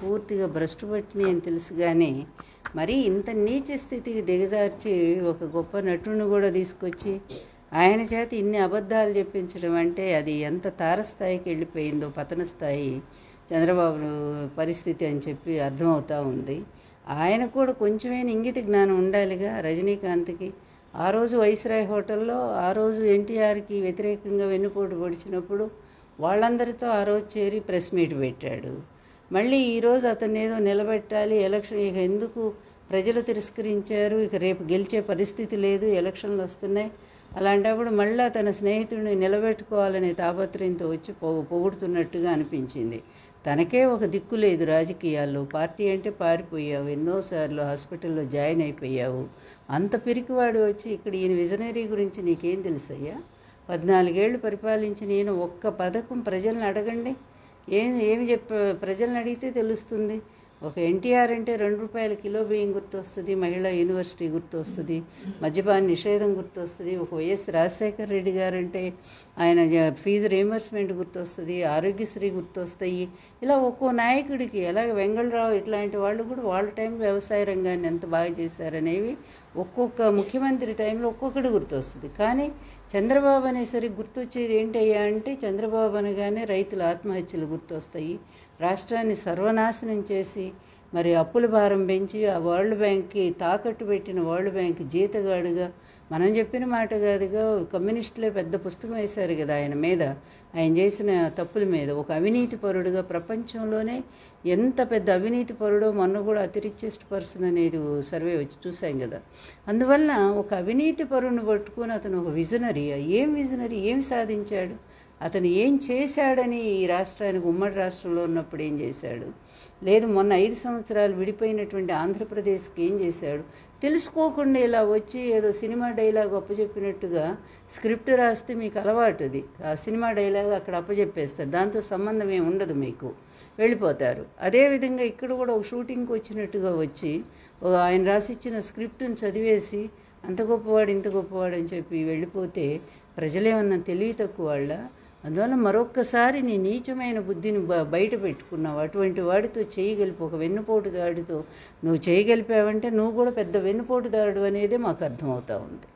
పూర్తిగా భ్రష్టు పట్టినాయి అని తెలుసు కానీ మరీ ఇంత నీచ స్థితికి దిగజార్చి ఒక గొప్ప నటుడిని కూడా తీసుకొచ్చి ఆయన చేత ఇన్ని అబద్ధాలు చెప్పించడం అంటే అది ఎంత తారస్థాయికి వెళ్ళిపోయిందో పతన స్థాయి చంద్రబాబు పరిస్థితి అని చెప్పి అర్థమవుతా ఉంది ఆయన కూడా కొంచెమైనా ఇంగిత జ్ఞానం ఉండాలిగా రజనీకాంత్కి ఆ రోజు వైస్రాయ్ హోటల్లో ఆ రోజు ఎన్టీఆర్కి వ్యతిరేకంగా వెన్నుపోటు పొడిచినప్పుడు వాళ్ళందరితో ఆ రోజు చేరి ప్రెస్ మీట్ పెట్టాడు మళ్ళీ ఈరోజు అతన్ని ఏదో నిలబెట్టాలి ఎలక్షన్ ఇక ఎందుకు ప్రజలు తిరస్కరించారు ఇక రేపు గెలిచే పరిస్థితి లేదు ఎలక్షన్లు వస్తున్నాయి అలాంటప్పుడు మళ్ళా తన స్నేహితుడిని నిలబెట్టుకోవాలనే తాపత్రయంతో వచ్చి పొ పొగుడుతున్నట్టుగా అనిపించింది తనకే ఒక దిక్కు లేదు రాజకీయాల్లో పార్టీ అంటే పారిపోయావు ఎన్నోసార్లు హాస్పిటల్లో జాయిన్ అయిపోయావు అంత పిరికివాడు వచ్చి ఇక్కడ ఈయన విజనరీ గురించి నీకేం తెలుసయ్యా పద్నాలుగేళ్లు పరిపాలించిన ఈయన ఒక్క పథకం ప్రజల్ని అడగండి ఏం ఏమి చెప్ప ప్రజల్ని అడిగితే తెలుస్తుంది ఒక ఎన్టీఆర్ అంటే రెండు రూపాయల కిలో బియ్యం గుర్తొస్తుంది మహిళా యూనివర్సిటీ గుర్తొస్తుంది మద్యపాన నిషేధం గుర్తొస్తుంది ఒక వైఎస్ రాజశేఖర రెడ్డి గారంటే ఆయన జ- ఫీజు రీఎంబర్స్మెంట్ గుర్తొస్తుంది ఆరోగ్యశ్రీ గుర్తొస్తాయి ఇలా ఒక్కో నాయకుడికి అలాగే వెంగళరావు ఇట్లాంటి వాళ్ళు కూడా వాళ్ళ టైంలో వ్యవసాయ రంగాన్ని ఎంత బాగా చేశారనేవి ఒక్కొక్క ముఖ్యమంత్రి టైంలో ఒక్కొక్కటి గుర్తొస్తుంది కానీ చంద్రబాబు అనేసరికి గుర్తొచ్చేది ఏంటయ్యా అంటే చంద్రబాబు అనగానే రైతుల ఆత్మహత్యలు గుర్తొస్తాయి రాష్ట్రాన్ని సర్వనాశనం చేసి మరి అప్పుల భారం పెంచి ఆ వరల్డ్ బ్యాంక్కి తాకట్టు పెట్టిన వరల్డ్ బ్యాంక్ జీతగాడుగా మనం చెప్పిన మాట కాదుగా కమ్యూనిస్టులే పెద్ద పుస్తకం వేశారు కదా ఆయన మీద ఆయన చేసిన తప్పుల మీద ఒక అవినీతి పరుడుగా ప్రపంచంలోనే ఎంత పెద్ద అవినీతి పరుడో మొన్న కూడా అతి రిచెస్ట్ పర్సన్ అనేది సర్వే వచ్చి చూసాం కదా అందువల్ల ఒక అవినీతి పరుని పట్టుకొని అతను ఒక విజనరీ ఏం విజనరీ ఏం సాధించాడు అతను ఏం చేశాడని ఈ రాష్ట్రానికి ఉమ్మడి రాష్ట్రంలో ఉన్నప్పుడు ఏం చేశాడు లేదు మొన్న ఐదు సంవత్సరాలు విడిపోయినటువంటి ఆంధ్రప్రదేశ్కి ఏం చేశాడు తెలుసుకోకుండా ఇలా వచ్చి ఏదో సినిమా డైలాగ్ అప్పచెప్పినట్టుగా స్క్రిప్ట్ రాస్తే మీకు అలవాటు అది ఆ సినిమా డైలాగ్ అక్కడ అప్పచెప్పేస్తారు దాంతో సంబంధం ఏమి ఉండదు మీకు వెళ్ళిపోతారు అదేవిధంగా ఇక్కడ కూడా ఒక షూటింగ్కి వచ్చినట్టుగా వచ్చి ఒక ఆయన రాసిచ్చిన స్క్రిప్ట్ని చదివేసి అంత గొప్పవాడు ఇంత గొప్పవాడు అని చెప్పి వెళ్ళిపోతే ప్రజలేమన్నా తెలివి తక్కువ వాళ్ళ అందువల్ల మరొక్కసారి నీ నీచమైన బుద్ధిని బ బయట పెట్టుకున్నావు అటువంటి వాడితో చేయగలిపి ఒక వెన్నుపోటుదాడితో నువ్వు చేయగలిపావంటే నువ్వు కూడా పెద్ద వెన్నుపోటుదారుడు అనేది మాకు అర్థమవుతా ఉంది